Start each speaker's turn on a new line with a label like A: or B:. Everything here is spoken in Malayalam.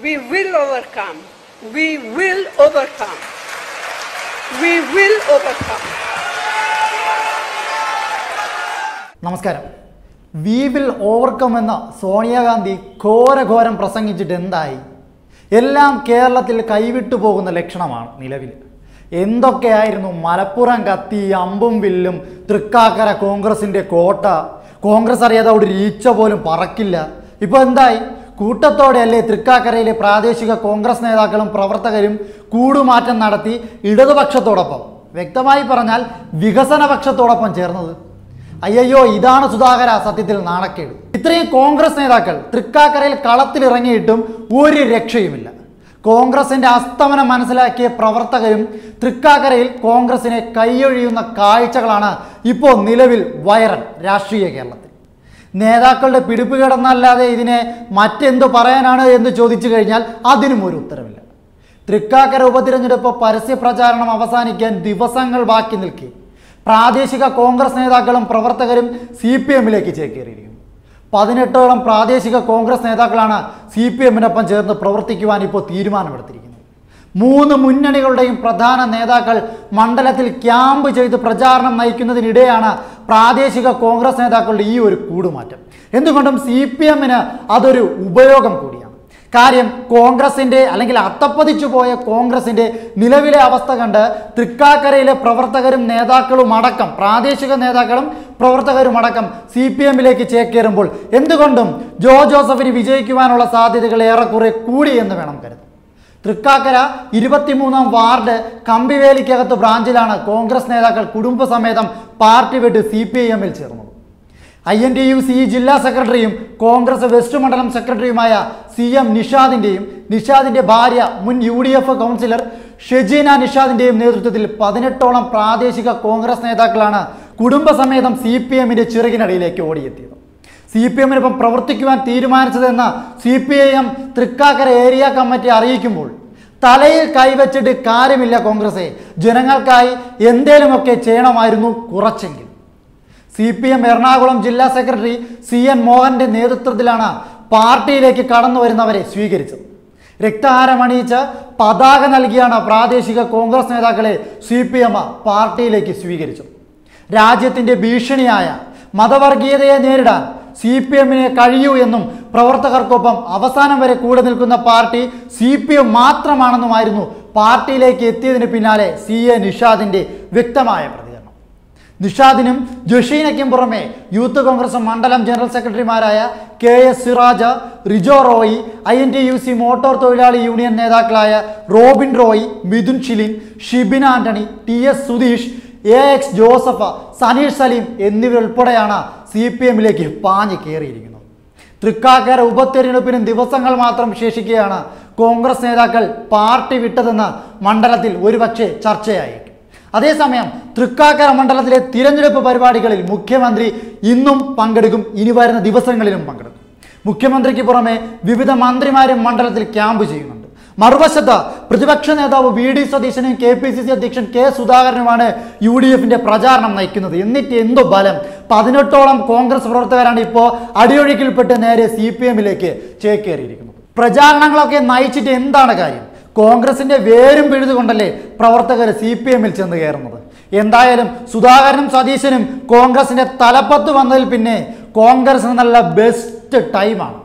A: We will overcome. We will overcome. We will overcome.
B: നമസ്കാരം വി വിൽ ഓവർകം എന്ന സോണിയാഗാന്ധി ഘോരഘോരം പ്രസംഗിച്ചിട്ട് എന്തായി എല്ലാം കേരളത്തിൽ കൈവിട്ടു പോകുന്ന ലക്ഷണമാണ് നിലവിൽ എന്തൊക്കെയായിരുന്നു മലപ്പുറം കത്തി അമ്പും വില്ലും തൃക്കാക്കര കോൺഗ്രസിൻ്റെ കോട്ട കോൺഗ്രസ് അറിയാതെ അവിടെ ഒരു ഈച്ച പോലും പറക്കില്ല ഇപ്പോൾ എന്തായി കൂട്ടത്തോടെയല്ലേ തൃക്കാക്കരയിലെ പ്രാദേശിക കോൺഗ്രസ് നേതാക്കളും പ്രവർത്തകരും കൂടുമാറ്റം നടത്തി ഇടതുപക്ഷത്തോടൊപ്പം വ്യക്തമായി പറഞ്ഞാൽ വികസനപക്ഷത്തോടൊപ്പം ചേർന്നത് അയ്യോ ഇതാണ് സുധാകര സത്യത്തിൽ നാണക്കേട് ഇത്രയും കോൺഗ്രസ് നേതാക്കൾ തൃക്കാക്കരയിൽ കളത്തിലിറങ്ങിയിട്ടും ഒരു രക്ഷയുമില്ല കോൺഗ്രസിന്റെ അസ്തമനം മനസ്സിലാക്കിയ പ്രവർത്തകരും തൃക്കാക്കരയിൽ കോൺഗ്രസിനെ കൈയൊഴിയുന്ന കാഴ്ചകളാണ് ഇപ്പോൾ നിലവിൽ വൈറൽ രാഷ്ട്രീയ കേരളത്തിൽ നേതാക്കളുടെ പിടിപ്പ് കിടന്നല്ലാതെ ഇതിനെ മറ്റെന്തു പറയാനാണ് എന്ന് ചോദിച്ചു കഴിഞ്ഞാൽ അതിനും ഒരു ഉത്തരവില്ല തൃക്കാക്കര ഉപതിരഞ്ഞെടുപ്പ് പരസ്യ പ്രചാരണം അവസാനിക്കാൻ ദിവസങ്ങൾ ബാക്കി നിൽക്കെ പ്രാദേശിക കോൺഗ്രസ് നേതാക്കളും പ്രവർത്തകരും സി പി എമ്മിലേക്ക് ചേക്കേറിയിരിക്കുന്നു പതിനെട്ടോളം പ്രാദേശിക കോൺഗ്രസ് നേതാക്കളാണ് സി പി എമ്മിനൊപ്പം ചേർന്ന് പ്രവർത്തിക്കുവാൻ ഇപ്പോൾ തീരുമാനമെടുത്തിരിക്കുന്നത് മൂന്ന് മുന്നണികളുടെയും പ്രധാന നേതാക്കൾ മണ്ഡലത്തിൽ ക്യാമ്പ് ചെയ്ത് പ്രചാരണം നയിക്കുന്നതിനിടെയാണ് പ്രാദേശിക കോൺഗ്രസ് നേതാക്കളുടെ ഈ ഒരു കൂടുമാറ്റം എന്തുകൊണ്ടും സി പി എമ്മിന് അതൊരു ഉപയോഗം കൂടിയാണ് കാര്യം കോൺഗ്രസിന്റെ അല്ലെങ്കിൽ അത്തപ്പതിച്ചു പോയ കോൺഗ്രസിന്റെ നിലവിലെ അവസ്ഥ കണ്ട് തൃക്കാക്കരയിലെ പ്രവർത്തകരും നേതാക്കളും അടക്കം പ്രാദേശിക നേതാക്കളും പ്രവർത്തകരും അടക്കം സി പി എമ്മിലേക്ക് ചേക്കേറുമ്പോൾ എന്തുകൊണ്ടും ജോ ജോസഫിന് വിജയിക്കുവാനുള്ള സാധ്യതകൾ ഏറെക്കുറെ കൂടി എന്ന് വേണം കരുതാൻ തൃക്കാക്കര ഇരുപത്തിമൂന്നാം വാർഡ് കമ്പിവേലിക്കകത്ത് ബ്രാഞ്ചിലാണ് കോൺഗ്രസ് നേതാക്കൾ കുടുംബസമേതം പാർട്ടി വിട്ട് സി പി ഐ എമ്മിൽ ചേർന്നത് I N T U C ജില്ലാ സെക്രട്ടറിയും കോൺഗ്രസ് വെസ്റ്റ് മണ്ഡലം സെക്രട്ടറിയുമായ സി എം നിഷാദിന്റെയും നിഷാദിന്റെ ഭാര്യ മുൻ U D F councillor Shejeena നിഷാദിന്റെയും നേതൃത്വത്തിൽ പതിനെട്ടോളം പ്രാദേശിക കോൺഗ്രസ് നേതാക്കളാണ് കുടുംബസമേതം സി പി എമ്മിന്റെ ചിറകിനടിയിലേക്ക് ഓടിയെത്തിയത് സി പി എമ്മിനൊപ്പം പ്രവർത്തിക്കുവാൻ തീരുമാനിച്ചതെന്ന് C P I M Thrikkakara area committee അറിയിക്കുമ്പോൾ തലയിൽ കൈവച്ചിട്ട് കാര്യമില്ല കോൺഗ്രസെ ജനങ്ങൾക്കായി എന്തേലുമൊക്കെ ചെയ്യണമായിരുന്നു കുറച്ചെങ്കിലും സി പി എം എറണാകുളം ജില്ലാ സെക്രട്ടറി സി എൻ മോഹന്റെ നേതൃത്വത്തിലാണ് പാർട്ടിയിലേക്ക് കടന്നു വരുന്നവരെ സ്വീകരിച്ചത് രക്തഹാരമണിയിച്ച് പതാക നൽകിയാണ് പ്രാദേശിക കോൺഗ്രസ് നേതാക്കളെ സി പി എം പാർട്ടിയിലേക്ക് സ്വീകരിച്ചത് രാജ്യത്തിന്റെ ഭീഷണിയായ മതവർഗീയതയെ നേരിടാൻ സി പി എമ്മിനെ കഴിയൂ എന്നും പ്രവർത്തകർക്കൊപ്പം അവസാനം വരെ കൂടെ നിൽക്കുന്ന പാർട്ടി സി പി എം മാത്രമാണെന്നുമായിരുന്നു പാർട്ടിയിലേക്ക് എത്തിയതിന് പിന്നാലെ സി എ നിഷാദിന്റെ വ്യക്തമായ പ്രതികരണം നിഷാദിനും ജഷീനയ്ക്കും പുറമെ യൂത്ത് കോൺഗ്രസ് മണ്ഡലം ജനറൽ സെക്രട്ടറിമാരായ K S Siraj Rijo Roy I N T U C motor തൊഴിലാളി യൂണിയൻ നേതാക്കളായ Robin Roy Mithun Shilin Shibin Antony T S Sudheesh A X Joseph Saneesh Saleem എന്നിവരുൾപ്പെടെയാണ് സി പി എമ്മിലേക്ക് പാഞ്ഞു കയറിയിരിക്കുന്നത് തൃക്കാക്കര ഉപതെരഞ്ഞെടുപ്പിനും ദിവസങ്ങൾ മാത്രം ശേഷിക്കുകയാണ് കോൺഗ്രസ് നേതാക്കൾ പാർട്ടി വിട്ടതെന്ന് മണ്ഡലത്തിൽ ഒരുപക്ഷെ ചർച്ചയായേക്കും അതേസമയം തൃക്കാക്കര മണ്ഡലത്തിലെ തിരഞ്ഞെടുപ്പ് പരിപാടികളിൽ മുഖ്യമന്ത്രി ഇന്നും പങ്കെടുക്കും ഇനി വരുന്ന ദിവസങ്ങളിലും പങ്കെടുക്കും മുഖ്യമന്ത്രിക്ക് പുറമെ വിവിധ മന്ത്രിമാരും മണ്ഡലത്തിൽ ക്യാമ്പ് ചെയ്യുന്നുണ്ട് മറുവശത്ത് പ്രതിപക്ഷ നേതാവ് വി ഡി സതീശനും കെ പി സി സി അധ്യക്ഷൻ കെ സുധാകരനുമാണ് യു ഡി എഫിന്റെ പ്രചാരണം നയിക്കുന്നത് എന്നിട്ട് എന്തു ബലം പതിനെട്ടോളം കോൺഗ്രസ് പ്രവർത്തകരാണ് ഇപ്പോൾ അടിയൊഴുക്കിൽപ്പെട്ട് നേരെ സി പി എമ്മിലേക്ക് ചേക്കേറിയിരിക്കുന്നത് പ്രചാരണങ്ങളൊക്കെ നയിച്ചിട്ട് എന്താണ് കാര്യം കോൺഗ്രസിന്റെ വേരും പിഴുതുകൊണ്ടല്ലേ പ്രവർത്തകർ സി പി എമ്മിൽ ചെന്ന് കയറുന്നത് എന്തായാലും സുധാകരനും സതീശനും കോൺഗ്രസിന്റെ തലപ്പത്ത് വന്നതിൽ പിന്നെ കോൺഗ്രസ് നല്ല ബെസ്റ്റ് ടൈമാണ്